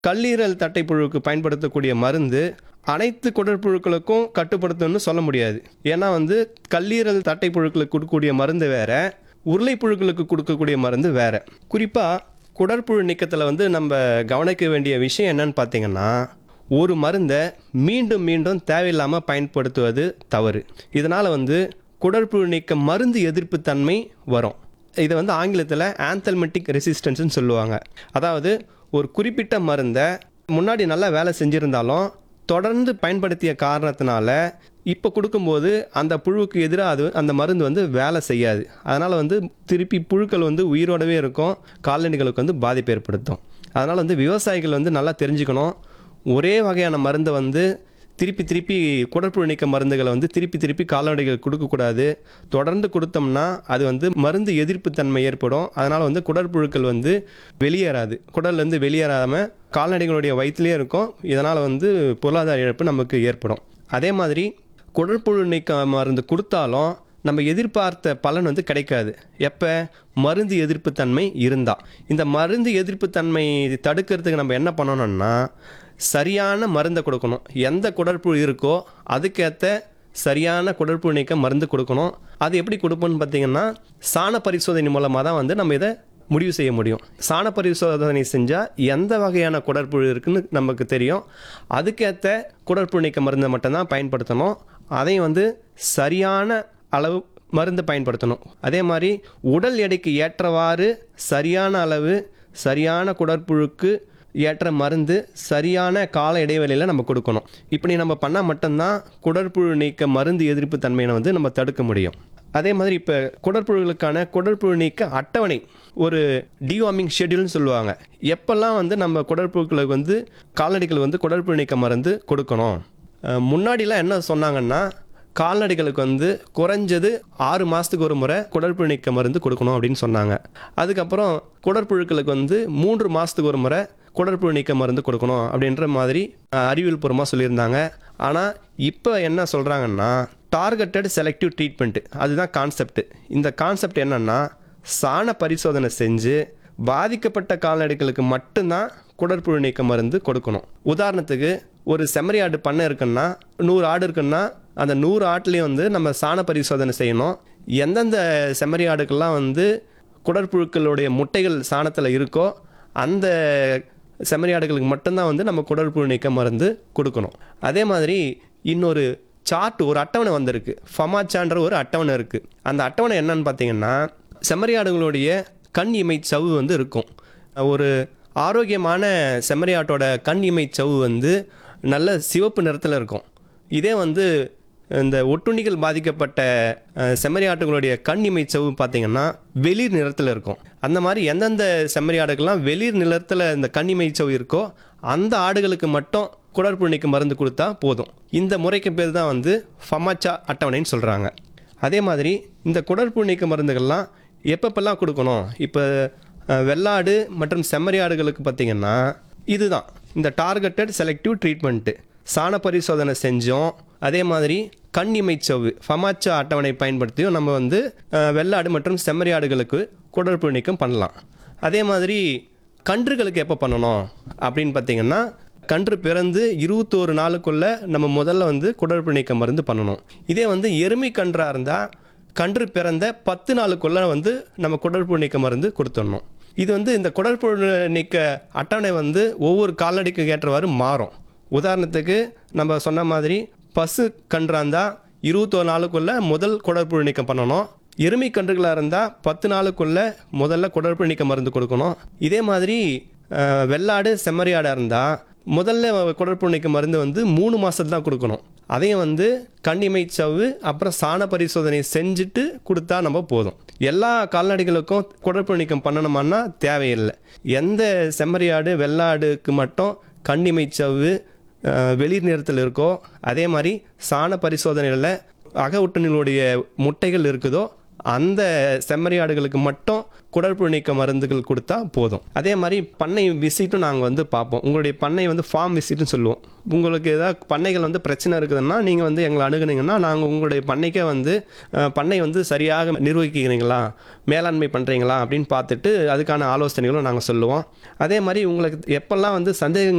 கல்லீரல் தட்டைப்புழுவுக்கு பயன்படுத்தக்கூடிய மருந்து அனைத்து குடற்புழுக்களுக்கும் கட்டுப்படுத்தணும்னு சொல்ல முடியாது ஏன்னா வந்து கல்லீரல் தட்டைப்புழுக்களுக்கு கொடுக்கக்கூடிய மருந்து வேற உருளைப்புழுக்களுக்கு கொடுக்கக்கூடிய மருந்து வேற குறிப்பாக குடற்புழு நீக்கத்தில் வந்து நம்ம கவனிக்க வேண்டிய விஷயம் என்னன்னு பார்த்தீங்கன்னா ஒரு மருந்தை மீண்டும் மீண்டும் தேவையில்லாமல் பயன்படுத்துவது தவறு இதனால் வந்து குடற்புழு நீக்க மருந்து எதிர்ப்பு தன்மை வரும் இதை வந்து ஆங்கிலத்தில் ஆந்தல்மெட்டிக் ரெசிஸ்டன்ஸ்னு சொல்லுவாங்க அதாவது ஒரு குறிப்பிட்ட மருந்தை முன்னாடி நல்லா வேலை செஞ்சுருந்தாலும் தொடர்ந்து பயன்படுத்திய காரணத்தினால இப்போ கொடுக்கும்போது அந்த புழுவுக்கு எதிராக அது அந்த மருந்து வந்து வேலை செய்யாது அதனால் வந்து திருப்பி புழுக்கள் வந்து உயிரோடவே இருக்கும் கால்நடைகளுக்கு வந்து பாதிப்பு ஏற்படுத்தும் அதனால் வந்து விவசாயிகள் வந்து நல்லா தெரிஞ்சுக்கணும் ஒரே வகையான மருந்தை வந்து திருப்பி திருப்பி குடற்புழு நீக்க மருந்துகளை வந்து திருப்பி திருப்பி கால்நடைகள் கொடுக்கக்கூடாது தொடர்ந்து கொடுத்தோம்னா அது வந்து மருந்து எதிர்ப்பு தன்மை ஏற்படும் அதனால் வந்து குடற்புழுக்கள் வந்து வெளியேறாது குடல்லேருந்து வெளியேறாமல் கால்நடைகளுடைய வயிற்றுலேயே இருக்கும் இதனால் வந்து பொருளாதார இழப்பு நமக்கு ஏற்படும் அதே மாதிரி குடற்புழு நீக்க மருந்து கொடுத்தாலும் நம்ம எதிர்பார்த்த பலன் வந்து கிடைக்காது எப்போ மருந்து எதிர்ப்பு தன்மை இருந்தால் இந்த மருந்து எதிர்ப்பு தன்மை தடுக்கிறதுக்கு நம்ம என்ன பண்ணணும்னா சரியான மருந்தை கொடுக்கணும் எந்த குடற்புழு இருக்கோ அதுக்கேற்ற சரியான குடற்புழு நீக்க மருந்து கொடுக்கணும் அது எப்படி கொடுப்போம்னு பார்த்தீங்கன்னா சாண பரிசோதனை மூலமாக தான் வந்து நம்ம இதை முடிவு செய்ய முடியும் சாண பரிசோதனை செஞ்சால் எந்த வகையான குடற்புழு இருக்குன்னு நமக்கு தெரியும் அதுக்கேற்ற குடற்புழு நீக்க மருந்தை மட்டும்தான் பயன்படுத்தணும் அதையும் வந்து சரியான அளவு மருந்து பயன்படுத்தணும் அதே மாதிரி உடல் எடைக்கு ஏற்றவாறு சரியான அளவு சரியான குடற்புழுக்கு ஏற்ற மருந்து சரியான கால இடைவெளியில் நம்ம கொடுக்கணும் இப்படி நம்ம பண்ணால் மட்டும்தான் குடற்புழு நீக்க மருந்து எதிர்ப்பு தன்மையை வந்து நம்ம தடுக்க முடியும் அதே மாதிரி இப்போ குடற்புழுகளுக்கான குடற்புழு நீக்க அட்டவணை ஒரு டிவார்மிங் ஷெட்யூல்னு சொல்லுவாங்க எப்பெல்லாம் வந்து நம்ம குடற்புழுக்களுக்கு வந்து கால்நடைகள் வந்து குடற்புழு நீக்க மருந்து கொடுக்கணும் அஹ் முன்னாடிலாம் என்ன சொன்னாங்கன்னா கால்நடைகளுக்கு வந்து குறைஞ்சது ஆறு மாதத்துக்கு ஒரு முறை குடற்புழு நீக்க மருந்து கொடுக்கணும் அப்படின்னு சொன்னாங்க அதுக்கப்புறம் குடற்புழுக்களுக்கு வந்து மூன்று மாதத்துக்கு ஒரு முறை குடற்புழு நீக்க மருந்து கொடுக்கணும் அப்படின்ற மாதிரி அஹ், அறிவியல் பூர்வமாக சொல்லியிருந்தாங்க ஆனால் இப்போ என்ன சொல்கிறாங்கன்னா டார்கெட்டட் செலக்டிவ் ட்ரீட்மெண்ட் அதுதான் கான்செப்ட் இந்த கான்செப்ட் என்னன்னா சாண பரிசோதனை செஞ்சு பாதிக்கப்பட்ட கால்நடைகளுக்கு மட்டும்தான் குடற்புழு நீக்க மருந்து கொடுக்கணும் உதாரணத்துக்கு ஒரு செம்மறி ஆடு பண்ணை இருக்குன்னா நூறு ஆடு இருக்குன்னா அந்த நூறு ஆட்டுலேயும் வந்து நம்ம சாண பரிசோதனை செய்யணும் எந்தெந்த செம்மறி ஆடுக்கெல்லாம் வந்து குடற்புழுக்களுடைய முட்டைகள் சாணத்தில் இருக்கோ அந்த செம்மறி ஆடுகளுக்கு மட்டும்தான் வந்து நம்ம குடற்புழு நீக்க மருந்து கொடுக்கணும் அதே மாதிரி இன்னொரு சார்ட் ஒரு அட்டவணை வந்திருக்கு ஃபமாச்சான்ற ஒரு அட்டவணை இருக்குது அந்த அட்டவணை என்னன்னு பார்த்தீங்கன்னா செம்மறி ஆடுகளுடைய கண் இமை சவ்வு வந்து இருக்கும் ஒரு ஆரோக்கியமான செம்மறி ஆட்டோட கண் இமை சவ்வு வந்து நல்ல சிவப்பு நிறத்தில் இருக்கும் இதே வந்து இந்த ஒட்டுண்ணிகள் பாதிக்கப்பட்ட அஹ், செம்மறி ஆட்டுகளுடைய கண் இமை சவ்வு பார்த்தீங்கன்னா வெளிர் நிறத்தில் இருக்கும் அந்த மாதிரி எந்தெந்த செம்மறி ஆடுகள்லாம் வெளிர் நிறத்தில் இந்த கண் இமை சவ்வு இருக்கோ அந்த ஆடுகளுக்கு மட்டும் குடற்புழு நீக்க மருந்து கொடுத்தா போதும் இந்த முறைக்கு பேர் தான் வந்து ஃபமாச்சா அட்டவணைன்னு சொல்கிறாங்க அதே மாதிரி இந்த குடற்புழு நீக்க மருந்துகள்லாம் எப்பப்பெல்லாம் கொடுக்கணும் இப்போ அஹ், வெள்ளாடு மற்றும் செம்மறி ஆடுகளுக்கு பார்த்தீங்கன்னா இதுதான் இந்த டார்கெட்டட் செலக்டிவ் ட்ரீட்மெண்ட்டு சாண பரிசோதனை செஞ்சோம் அதே மாதிரி கண் இமைச்சவ்வு ஃபமாச்சா அட்டவணை பயன்படுத்தியும் நம்ம வந்து அஹ், வெள்ளாடு மற்றும் செம்மறி ஆடுகளுக்கு குடற்புழு நீக்கம் பண்ணலாம் அதே மாதிரி கன்றுகளுக்கு எப்போ பண்ணணும் அப்படின்னு பார்த்தீங்கன்னா கன்று பிறந்து இருபத்தோரு நாளுக்குள்ள நம்ம முதல்ல வந்து குடற்புழு நீக்க மருந்து பண்ணணும் இதே வந்து எருமை கன்றாக இருந்தால் கன்று பிறந்த பத்து நாளுக்குள்ள வந்து நம்ம குடற்புழு நீக்க மருந்து கொடுத்துடணும் இது வந்து இந்த குடற்புழு நீக்க அட்டவணை வந்து ஒவ்வொரு கால்நடைக்கு ஏற்றவாறு மாறும் உதாரணத்துக்கு நம்ம சொன்ன மாதிரி பசு கன்றாக இருந்தால் இருபத்தோரு நாளுக்குள்ள முதல் குடற்புழு நீக்கம் பண்ணணும் எருமை கன்றுகளாக இருந்தால் பத்து நாளுக்குள்ள முதல்ல குடற்புழு நீக்க மருந்து கொடுக்கணும் இதே மாதிரி அஹ், வெள்ளாடு செம்மறியாடாக இருந்தால் முதல்ல குடற்புழு நீக்க மருந்து வந்து மூணு மாதத்துல தான் கொடுக்கணும் அதையும் வந்து கண்ணிமை சவ்வு அப்புறம் சாண பரிசோதனை செஞ்சுட்டு கொடுத்தா நம்ம போதும் எல்லா கால்நடைகளுக்கும் குடற்புழு நீக்கம் பண்ணணுமான்னா தேவையில்லை எந்த செம்மறியாடு வெள்ளாடுக்கு மட்டும் கண்ணிமை சவ்வு அஹ், வெளிர் நிறத்தில் இருக்கோ அதே மாதிரி சாண பரிசோதனையில் அக ஒட்டுண்ணிகளுடைய முட்டைகள் இருக்குதோ அந்த செம்மறி ஆடுகளுக்கு மட்டும் குடற்புழு நீக்க மருந்துகள் கொடுத்தா போதும் அதே மாதிரி பண்ணை விசிட்டும் நாங்கள் வந்து பார்ப்போம் உங்களுடைய பண்ணை வந்து ஃபார்ம் விசிட்னு சொல்லுவோம் உங்களுக்கு ஏதாவது பண்ணைகள் வந்து பிரச்சனை இருக்குதுன்னா நீங்கள் வந்து எங்களை அணுகுனீங்கன்னா நாங்கள் உங்களுடைய பண்ணைக்கே வந்து அஹ், பண்ணை வந்து சரியாக நிர்வகிக்கிறீங்களா மேலாண்மை பண்ணுறீங்களா அப்படின்னு பார்த்துட்டு அதுக்கான ஆலோசனைகளும் நாங்கள் சொல்லுவோம் அதே மாதிரி உங்களுக்கு எப்பெல்லாம் வந்து சந்தேகங்கள்